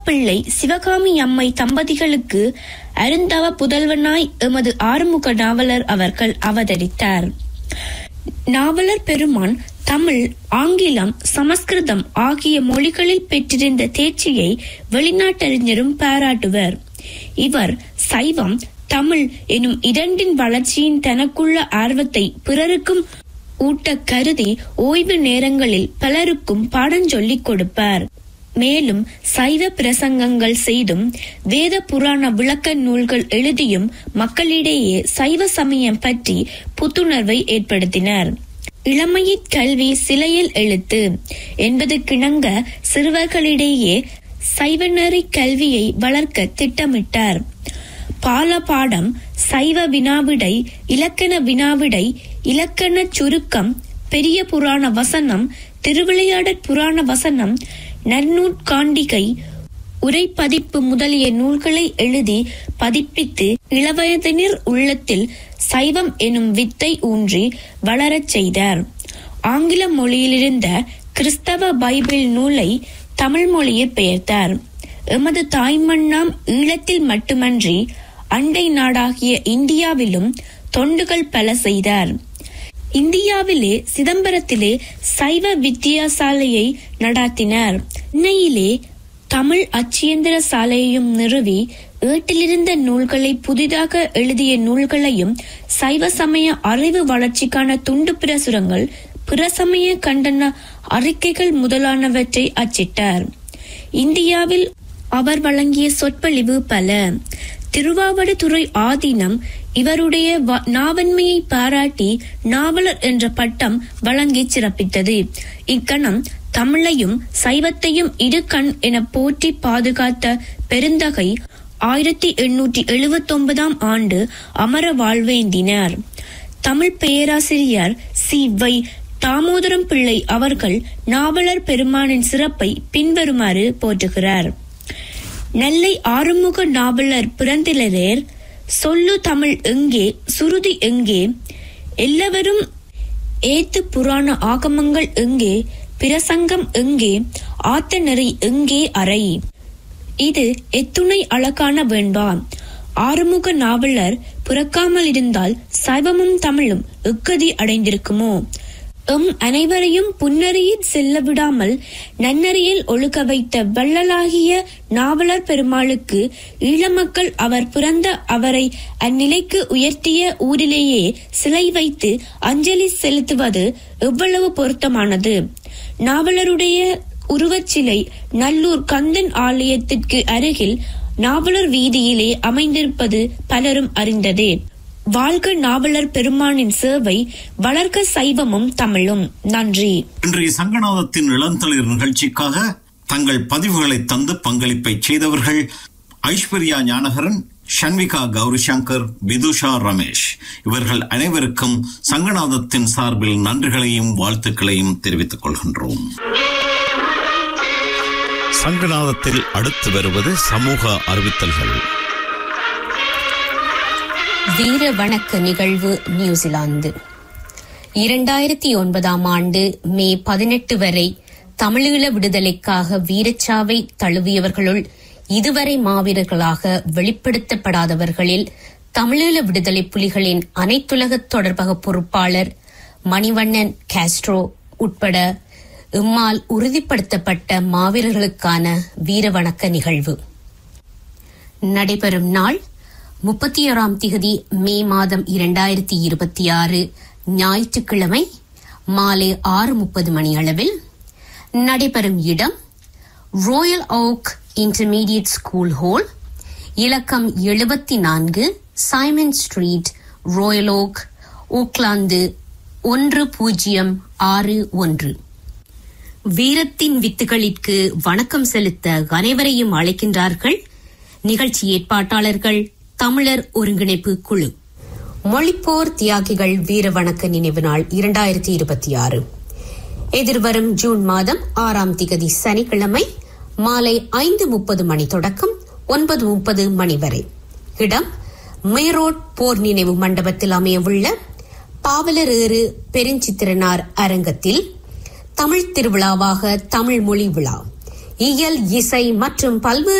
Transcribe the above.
பிள்ளை சிவகாமி அம்மை தம்பதிகளுக்கு அருந்தவ புதல்வனாய் எமது ஆறுமுக நாவலர் அவர்கள் அவதரித்தார் நாவலர் பெருமான் தமிழ் ஆங்கிலம் சமஸ்கிருதம் ஆகிய மொழிகளில் பெற்றிருந்த தேர்ச்சியை வெளிநாட்டறிஞரும் பாராட்டுவர் இவர் சைவம் தமிழ் எனும் இரண்டின் வளர்ச்சியின் தனக்குள்ள ஆர்வத்தை பிறருக்கும் ஊட்ட கருதி ஓய்வு நேரங்களில் பலருக்கும் பாடஞ்சொல்லிக் கொடுப்பார் மேலும் சைவ பிரசங்கங்கள் செய்தும் வேத புராண விளக்க நூல்கள் எழுதியும் மக்களிடையே சைவ சமயம் பற்றி புத்துணர்வை ஏற்படுத்தினார் இளமையிற் கல்வி சிலையில் எழுத்து என்பது கிணங்க சிறுவர்களிடையே சைவநெறி கல்வியை வளர்க்க திட்டமிட்டார் பால பாடம் சைவ வினாவிடை இலக்கண வினாவிடை இலக்கண சுருக்கம் பெரிய புராண வசனம் திருவிளையாடற் புராண வசனம் நன்னூற்காண்டிகை உரைப்பதிப்பு முதலிய நூல்களை எழுதி பதிப்பித்து இளவயதினர் உள்ளத்தில் சைவம் எனும் வித்தை ஊன்றி வளரச் செய்தார் ஆங்கில மொழியிலிருந்த கிறிஸ்தவ பைபிள் நூலை தமிழ் மொழியில் பெயர்த்தார் எமது தாய்மண்ணாம் ஈழத்தில் மட்டுமன்றி அண்டை நாடாகிய இந்தியாவிலும் தொண்டுகள் பல செய்தார் இந்தியாவிலே சிதம்பரத்திலே சைவ வித்தியாசாலையை நடாத்தினார் சென்னையிலே தமிழ் அச்சியந்திர சாலையையும் நிறுவி ஏட்டிலிருந்த நூல்களை புதிதாக எழுதிய நூல்களையும் சைவ சமய அறிவு வளர்ச்சிக்கான துண்டு பிரசுரங்கள் பிரசமய கண்டன அறிக்கைகள் முதலானவற்றை அச்சிட்டார் இந்தியாவில் அவர் வழங்கிய சொற்பொழிவு பல திருவாவடுதுறை ஆதீனம் இவருடைய வ- நாவன்மையை பாராட்டி நாவலர் என்ற பட்டம் வழங்கி சிறப்பித்தது இக்கணம் தமிழையும் சைவத்தையும் இரு கண் என போற்றி பாதுகாத்த பெருந்தகை ஆயிரத்தி எண்ணூற்றி எழுபத்தி ஒன்பதாம் ஆண்டு அமர வாழ்வேந்தினார் தமிழ் பேராசிரியர் சி வை தாமோதரம் பிள்ளை அவர்கள் நாவலர் பெருமானின் சிறப்பை பின்வருமாறு போற்றுகிறார் நெல்லை ஆறுமுக நாவலர் பிறந்திலரேர் சொல்லு தமிழ் எங்கே சுருதி எங்கே எல்லாவரும் ஏத்து புராண ஆகமங்கள் எங்கே பிரசங்கம் எங்கே ஆத்த நெறி எங்கே அறை இது எத்துணை அழகான வேண்பா ஆறுமுக நாவலர் பிறக்காமல் இருந்தால் சைவமும் தமிழும் எக்கதி அடைந்திருக்குமோ எம் அனைவரையும் புன்னறியில் செல்ல விடாமல் நன்னறியில் ஒழுக வைத்த வள்ளலாகிய நாவலர் பெருமாளுக்கு ஈழமக்கள் அவர் பிறந்த அவரை அந்நிலைக்கு உயர்த்திய ஊரிலேயே சிலை வைத்து அஞ்சலி செலுத்துவது எவ்வளவு பொருத்தமானது நாவலருடைய உருவச்சிலை நல்லூர் கந்தன் ஆலயத்திற்கு அருகில் நாவலர் வீதியிலே அமைந்திருப்பது பலரும் அறிந்ததே வாழ்க நாவலர் பெருமானின் சேவை வளர்க்க சைவமும் தமிழும் நன்றி இன்றைய சங்கநாதத்தின் இளந்தளிர் நிகழ்ச்சிக்காக தங்கள் பதிவுகளை தந்து பங்களிப்பை செய்தவர்கள் ஐஸ்வர்யா ஞானகரன் ஷன்விகா கௌரிசங்கர் விதுஷா ரமேஷ் இவர்கள் அனைவருக்கும் சங்கநாதத்தின் சார்பில் நன்றிகளையும் வாழ்த்துக்களையும் தெரிவித்துக் கொள்கின்றோம் சங்கநாதத்தில் அடுத்து வருவது சமூக அறிவித்தல்கள் வீர வணக்க நிகழ்வு நியூசிலாந்து இரண்டாயிரத்தி ஒன்பதாம் ஆண்டு மே பதினெட்டு வரை தமிழீழ விடுதலைக்காக வீரச்சாவை தழுவியவர்களுள் இதுவரை மாவீரர்களாக வெளிப்படுத்தப்படாதவர்களில் தமிழீழ விடுதலை புலிகளின் அனைத்துலக தொடர்பக பொறுப்பாளர் மணிவண்ணன் காஸ்ட்ரோ உட்பட இம்மால் உறுதிப்படுத்தப்பட்ட மாவீரர்களுக்கான வீரவணக்க நிகழ்வு நடைபெறும் நாள் முப்பத்தி ஓராம் திகதி மே மாதம் இரண்டாயிரத்தி இருபத்தி ஆறு ஞாயிற்றுக்கிழமை மாலை ஆறு முப்பது மணி அளவில் நடைபெறும் இடம் Royal Oak intermediate school hall இலக்கம் எழுபத்தி நான்கு Simon street Royal Oak Oakland ஒன்று பூஜ்ஜியம் ஆறு ஒன்று வீரத்தின் வித்துகளிற்கு வணக்கம் செலுத்த அனைவரையும் அழைக்கின்றார்கள் நிகழ்ச்சி ஏற்பாட்டாளர்கள் தமிழர் ஒருங்கிணைப்பு குழு மொழிப்போர் தியாகிகள் வீர வணக்க நினைவு நாள் இரண்டாயிரத்தி இருபத்தி ஆறு எதிர்வரும் ஜூன் மாதம் ஆறாம் திகதி சனிக்கிழமை மாலை ஐந்து முப்பது மணி தொடக்கம் ஒன்பது முப்பது மணி வரை இடம் மேரோட் போர் நினைவு மண்டபத்தில் அமையவுள்ள பாவலர் ஏறு பெருஞ்சித்திரனார் அரங்கத்தில் தமிழ் திருவிழாவாக தமிழ் மொழி விழா இயல் இசை மற்றும் பல்வேறு